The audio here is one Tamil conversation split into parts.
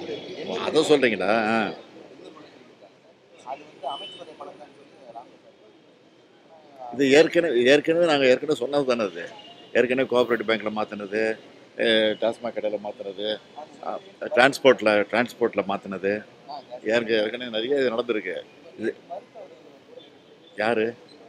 அதை சொல்கிறீங்களா ஆ அது வந்து அமைச்சருடைய பணம் தான் சொல்லி ராமதாஸ் இது ஏற்கனவே ஏற்கனவே நாங்கள் ஏற்கனவே சொன்னது தானே அது ஏற்கனவே கோஆப்ரேட்டிவ் பேங்க்கில் மாற்றினது டாஸ்மாக் கடையில் மாற்றினது டிரான்ஸ்போர்ட்டில் டிரான்ஸ்போர்ட்டில் மாற்றினது ஏற்க ஏற்கனவே நிறைய இது நடந்திருக்கு இது யார்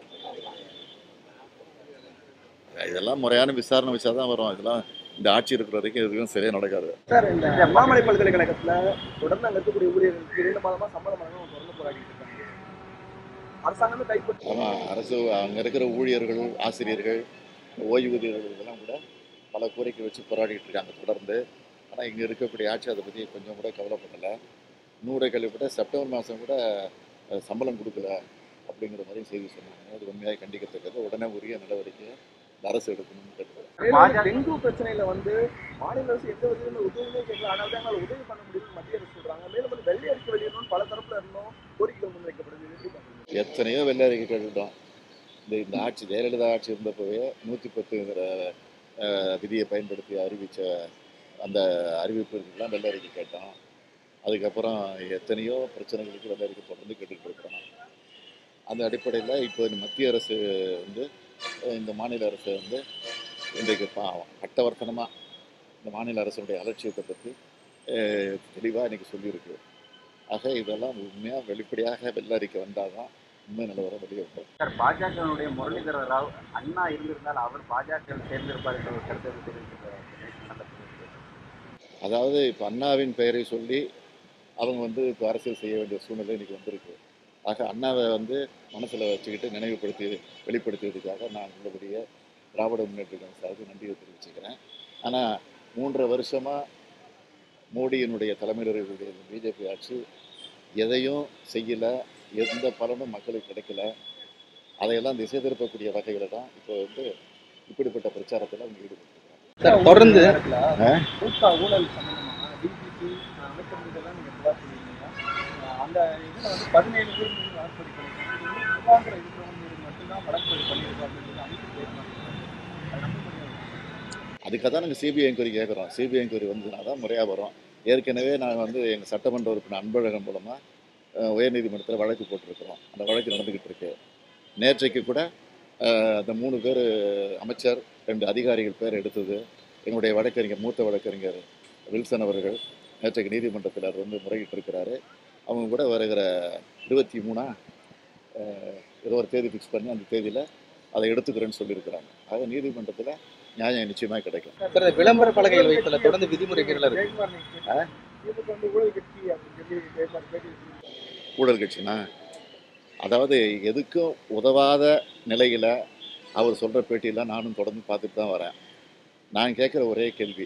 இதெல்லாம் முறையான விசாரணை வச்சா தான் வரும் இதெல்லாம் இந்த ஆட்சி இருக்கிற வரைக்கும் எதுவும் சரியாக நடக்காது சார் இந்த அண்ணாமலை பல்கலைக்கழகத்துல தொடர்ந்து அங்க இருக்கக்கூடிய ஊழியர்களுக்கு இரண்டு மாதமா சம்பளம் வழங்க தொடர்ந்து போராடிட்டு இருக்காங்க அரசாங்கமே கைப்பற்றி ஆமாம் அரசு அங்கே இருக்கிற ஊழியர்கள் ஆசிரியர்கள் ஓய்வூதியர்கள் இதெல்லாம் கூட பல கோரிக்கை வச்சு போராடிட்டு இருக்காங்க தொடர்ந்து ஆனால் இங்கே இருக்கக்கூடிய ஆட்சி அதை பற்றி கொஞ்சம் கூட கவலைப்படலை நூறை கேள்விப்பட்ட செப்டம்பர் மாதம் கூட அஹ், சம்பளம் கொடுக்கல அப்படிங்கிற மாதிரி செய்தி சொன்னாங்க அது உண்மையாக கண்டிக்கத்தக்கது உடனே உரிய நடவடிக்கை இந்த அரசு எடுக்கணும்னு கேட்டுக்கிறேன் மேலும் டெங்கு பிரச்சனையில வந்து மாநில அரசு எந்த விதத்துல உதவியுமே கேட்கல ஆனால் தான் எங்களால் உதவி பண்ண முடியும்னு மத்திய அரசு சொல்றாங்க மேலும் வந்து வெள்ளை அறிக்கை வெளியிடணும்னு பல தரப்புல இருந்தும் கோரிக்கைகள் முன்வைக்கப்படுது இது எப்படி பாக்குறீங்க? எத்தனையோ வெள்ளை அறிக்கை கேட்டுட்டோம் இந்த இந்த ஆட்சி ஜெயலலிதா ஆட்சி இருந்தப்பவே நூற்றி பத்துங்கிற அஹ், விதியை பயன்படுத்தி அறிவித்த அந்த அறிவிப்புகளுக்கெல்லாம் வெள்ளை அறிக்கை கேட்டோம் அதுக்கப்புறம் எத்தனையோ பிரச்சனைகளுக்கு வெள்ளை அறிக்கை தொடர்ந்து கேட்டுக்கிட்டு இருக்கிறோம் அந்த அடிப்படையில் இப்போ இந்த மத்திய அரசு வந்து அஹ், இந்த மாநில அரசு வந்து இன்றைக்கு பாவம் கட்டவர்த்தனமாக இந்த மாநில அரசுடைய அலட்சியத்தை பற்றி தெளிவாக இன்றைக்கி சொல்லியிருக்கு ஆக இதெல்லாம் உண்மையாக வெளிப்படையாக வெள்ளை அறிக்கை வந்தால் தான் உண்மை நிலவரம் வெளியே வரும் சார் பாஜகவினுடைய முரளிதர ராவ் அண்ணா இருந்திருந்தால் அவர் பாஜக சேர்ந்திருப்பார் என்ற ஒரு கருத்தை தெரிவித்திருக்கிறார் அதாவது இப்போ அண்ணாவின் பெயரை சொல்லி அவங்க வந்து இப்போ அரசியல் செய்ய வேண்டிய சூழ்நிலை இன்னைக்கு வந்திருக்கு ஆக அண்ணாவை வந்து மனசில் வச்சுக்கிட்டு நினைவுபடுத்தி வெளிப்படுத்தியதுக்காக நான் உள்ளபடிய திராவிட முன்னேற்ற கழகம் சார்பில் நன்றியை தெரிவிச்சுக்கிறேன் ஆனால் மூன்றரை வருஷமாக மோடியினுடைய தலைமையில் இருக்கக்கூடிய பிஜேபி ஆட்சி எதையும் செய்யலை எந்த பலனும் மக்களுக்கு கிடைக்கல அதையெல்லாம் திசை திருப்பக்கூடிய வகையில் தான் இப்போ வந்து இப்படிப்பட்ட பிரச்சாரத்தில் அவங்க ஈடுபட்டிருக்காங்க சார் தொடர்ந்து கூட்டா ஊழல் சம்பந்தமா டிஜிபி அமைச்சர் இதெல்லாம் நீங்க புகார் சொல்லியிருந்தீங்க அஹ் அந்த இதுல வந்து பதினேழு பேர் மீது வழக்கு பதிவு பண்ணிருக்காங்க இது வந்து முகாந்திரம் இருக்கிறவங்க மீது மட்டும்தான் வழக்கு பதிவு பண்ணியிருக்கோம் அப்படின்னு சொல்லி அமைச்சர் பேசினாங்க அது நம்ப முடியாது அதுக்காக தான் நாங்கள் சிபிஐ என்கொயரி கேட்குறோம் சிபிஐ என்கொயரி வந்ததுனா தான் முறையாக வரும் ஏற்கனவே நாங்கள் வந்து எங்கள் சட்டமன்ற உறுப்பினர் அன்பழகன் மூலமாக உயர்நீதிமன்றத்தில் வழக்கு போட்டிருக்கிறோம் அந்த வழக்கு நடந்துக்கிட்டு இருக்கு நேற்றைக்கு கூட அஹ், அந்த மூணு பேர் அமைச்சர் ரெண்டு அதிகாரிகள் பேர் எடுத்தது எங்களுடைய வழக்கறிஞர் மூத்த வழக்கறிஞர் வில்சன் அவர்கள் நேற்றைக்கு நீதிமன்றத்தில் அவர் வந்து முறையிட்டு இருக்கிறாரு அவங்க கூட வருகிற இருபத்தி மூணா அஹ், ஏதோ ஒரு தேதி ஃபிக்ஸ் பண்ணி அந்த தேதியில் அதை எடுத்துக்கிறேன்னு சொல்லியிருக்கிறாங்க ஆக நீதிமன்றத்தில் நியாயம் நிச்சயமாக கிடைக்கும் சார் இந்த விளம்பர பலகைகள் வைத்தல தொடர்ந்து விதிமுறைகள் இருக்கு ஜெயக்குமார் நீங்க கேட்டீங்க. திமுக வந்து ஊழல் கட்சி அப்படின்னு சொல்லி ஜெயக்குமார் பேட்டி ஊழல் கட்சினா அதாவது எதுக்கும் உதவாத நிலையில் அவர் சொல்கிற பேட்டியெல்லாம் நானும் தொடர்ந்து பார்த்துட்டு தான் வரேன் நான் கேட்குற ஒரே கேள்வி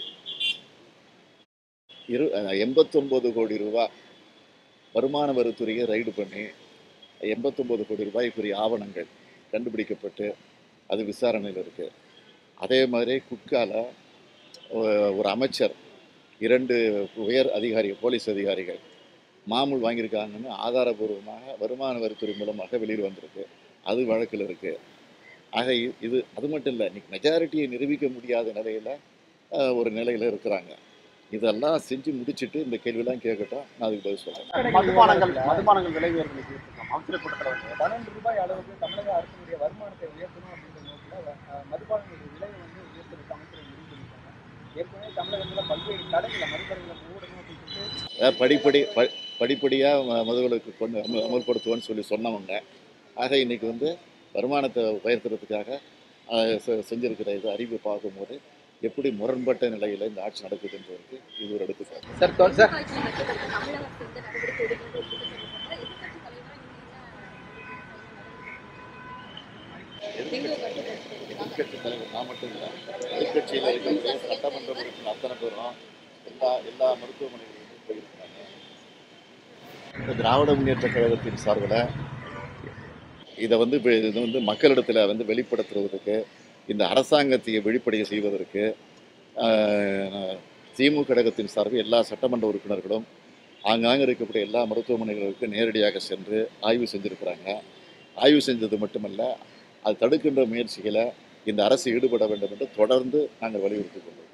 இரு எண்பத்தொம்போது கோடி ரூபா வருமான வரித்துறையை ரைடு பண்ணி எண்பத்தொம்போது கோடி ரூபாய்க்குரிய ஆவணங்கள் கண்டுபிடிக்கப்பட்டு அது விசாரணையில் இருக்குது அதே மாதிரி குட்கால ஒ- ஒரு அமைச்சர் இரண்டு உயர் அதிகாரி போலீஸ் அதிகாரிகள் மாமூல் வாங்கியிருக்காங்கன்னு ஆதாரபூர்வமாக வருமான வரித்துறை மூலமாக வெளியில் வந்திருக்கு அது வழக்கில் இருக்குது ஆக இ- இது அது மட்டும் இல்லை இன்னைக்கு மெஜாரிட்டியை நிரூபிக்க முடியாத நிலையில் ஒரு நிலையில் இருக்கிறாங்க இதெல்லாம் செஞ்சு முடிச்சுட்டு இந்த கேள்வியெல்லாம் கேட்கட்டும் நான் அதுக்கு பதில் சொல்கிறேன் மதுபானங்கள் மதுபானங்கள் விலை உயர்வு பேசியிருக்கோம் அமைச்சர் கூட்டத்தில் வந்து பன்னெண்டு ரூபாய் அளவுக்கு தமிழக அரசினுடைய வருமானத்தை உயர்த்தணும் அப்படின்ற நோக்கில் அஹ், மதுபானங்களுடைய விலையை வந்து உயர்த்துறதுக்கு அமைச்சர் முடிவு பண்ணியிருக்காங்க ஏற்கனவே தமிழகத்தில் பல்வேறு கடைகளை மதுக்கடைகளை மூடணும் அப்படின்னு சொல்லிட்டு அதாவது படிப்படி ப படிப்படியாக மதுவிலக்கு கொண்டு அம- அமல்படுத்துவோன்னு சொல்லி சொன்னவங்க ஆக இன்னைக்கு வந்து வருமானத்தை உயர்த்துறதுக்காக ஆஹ், செ- செஞ்சிருக்கிற இது அறிவு பார்க்கும்போது எப்படி முரண்பட்ட நிலையில் இந்த ஆட்சி நடக்குதுன்றதுக்கு இது ஒரு எடுத்துக்காட்டு சார் தொ- சார் எதிர்கட்சி தலைவர் நான் மட்டும் இல்லை எதிர்கட்சியில் இருக்கிற சட்டமன்ற உறுப்பினர் அத்தனை பேரும் எல்லா எல்லா மருத்துவமனைகளிலும் போயிருக்கிறாங்க இந்த திராவிட முன்னேற்ற கழகத்தின் சார்பில் இதை வந்து இப்ப இது வந்து மக்களிடத்தில் வந்து வெளிப்படுத்துறதுக்கு இந்த அரசாங்கத்தை வெளிப்படைய செய்வதற்கு ஆஹ், திமுக கழகத்தின் சார்பில் எல்லா சட்டமன்ற உறுப்பினர்களும் ஆங்காங்கே இருக்கக்கூடிய எல்லா மருத்துவமனைகளுக்கும் நேரடியாக சென்று ஆய்வு செஞ்சுருக்கிறாங்க ஆய்வு செஞ்சது மட்டுமல்ல அது தடுக்கின்ற முயற்சிகளை இந்த அரசு ஈடுபட வேண்டும் என்று தொடர்ந்து நாங்கள் வலியுறுத்திக் கொள்கிறோம்